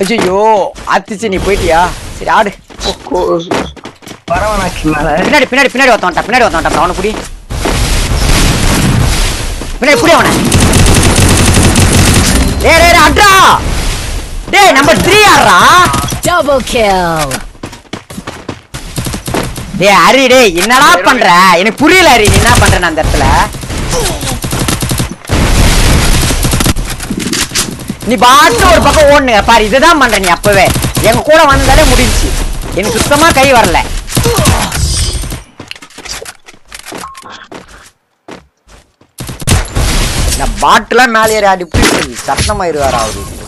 ஐயோ ஆத்திச்சு நீ போயிட்டியா சரி ஆடு வரவனாக்கி மேல பின்னாடி பின்னாடி பின்னாடி ஒருத்தவன்டா பின்னாடி ஒருத்தவன்டா அவனை புடி பின்னாடி புடி அவனை டேய் டேய் டேய், அட்ரா டேய் நம்பர் த்ரீ ஆடுறா Double kill. டேய் ஹரி டேய் என்னடா பண்ற எனக்கு புரியல ஹரி நீ என்ன பண்ற அந்த இடத்துல நீ பாட்டு ஒரு பக்கம் ஓடுனுங்க பாரு இதுதான் பண்ற நீ அப்பவே எங்க கூட வந்தாலே முடிஞ்சுச்சு எனக்கு சுத்தமா கை வரல இந்த பாட்டுலாம் மேலே ஏறி அடி இப்படி சத்தமாயிருவார் அவரு